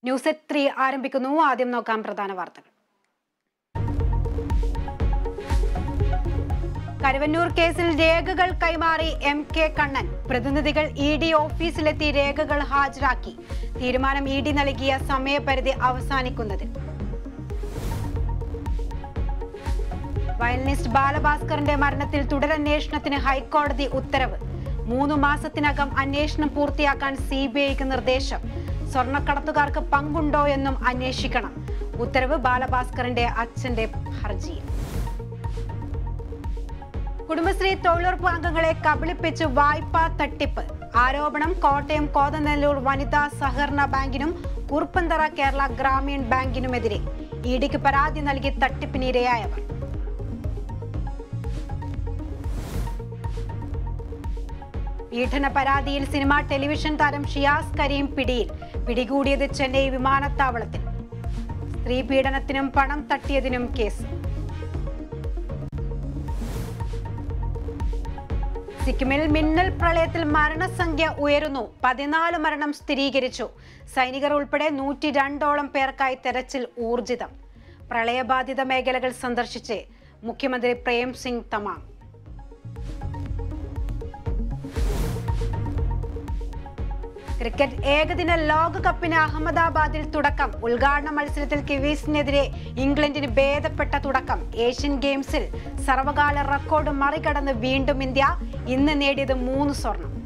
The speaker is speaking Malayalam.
ന്യൂസ് എറ്റ് ത്രീ ആരംഭിക്കുന്നു ആദ്യം നോക്കാം പ്രധാന വാർത്തകൾ കരുവന്നൂർ കേസിൽ രേഖകൾ കൈമാറി എം കെ കണ്ണൻ പ്രതിനിധികൾ ഇ ഡി ഓഫീസിലെത്തി രേഖകൾ ഹാജരാക്കി തീരുമാനം ഇ ഡി നൽകിയ സമയപരിധി അവസാനിക്കുന്നതിൽ വയലിനിസ്റ്റ് ബാലഭാസ്കറിന്റെ മരണത്തിൽ തുടരന്വേഷണത്തിന് ഹൈക്കോടതി ഉത്തരവ് മൂന്ന് മാസത്തിനകം അന്വേഷണം പൂർത്തിയാക്കാൻ സി ബി ഐക്ക് നിർദ്ദേശം സ്വർണ്ണക്കടത്തുകാർക്ക് പങ്കുണ്ടോ എന്നും അന്വേഷിക്കണം ഉത്തരവ് ബാലഭാസ്കറിന്റെ അച്ഛന്റെ ഹർജിയിൽ കുടുംബശ്രീ തൊഴിലുറപ്പ് അംഗങ്ങളെ കബളിപ്പിച്ച് വായ്പാ തട്ടിപ്പ് ആരോപണം കോട്ടയം കോതനെല്ലൂർ വനിതാ സഹകരണ ബാങ്കിനും കുറുപ്പന്തറ കേരള ഗ്രാമീൺ ബാങ്കിനുമെതിരെ ഇഡിക്ക് പരാതി നൽകി തട്ടിപ്പിനിരയായവർ പീഡന പരാതിയിൽ സിനിമ ടെലിവിഷൻ താരം ഷിയാസ് കരീം പിടിയിൽ പിടികൂടിയത് ചെന്നൈ വിമാനത്താവളത്തിൽ സ്ത്രീ പീഡനത്തിനും പണം തട്ടിയതിനും കേസ് സിക്കിമിൽ മിന്നൽ പ്രളയത്തിൽ മരണസംഖ്യ ഉയരുന്നു പതിനാല് മരണം സ്ഥിരീകരിച്ചു സൈനികർ ഉൾപ്പെടെ നൂറ്റി രണ്ടോളം പേർക്കായി തെരച്ചിൽ ഊർജിതം പ്രളയബാധിത മേഖലകൾ സന്ദർശിച്ച് മുഖ്യമന്ത്രി പ്രേം സിംഗ് തമാം ക്രിക്കറ്റ് ഏകദിന ലോകകപ്പിന് അഹമ്മദാബാദിൽ തുടക്കം ഉദ്ഘാടന മത്സരത്തിൽ കിവീസിനെതിരെ ഇംഗ്ലണ്ടിന് ഭേദപ്പെട്ട തുടക്കം ഏഷ്യൻ ഗെയിംസിൽ സർവകാല റെക്കോർഡ് മറികടന്ന് വീണ്ടും ഇന്ത്യ ഇന്ന് നേടിയത് മൂന്ന് സ്വർണം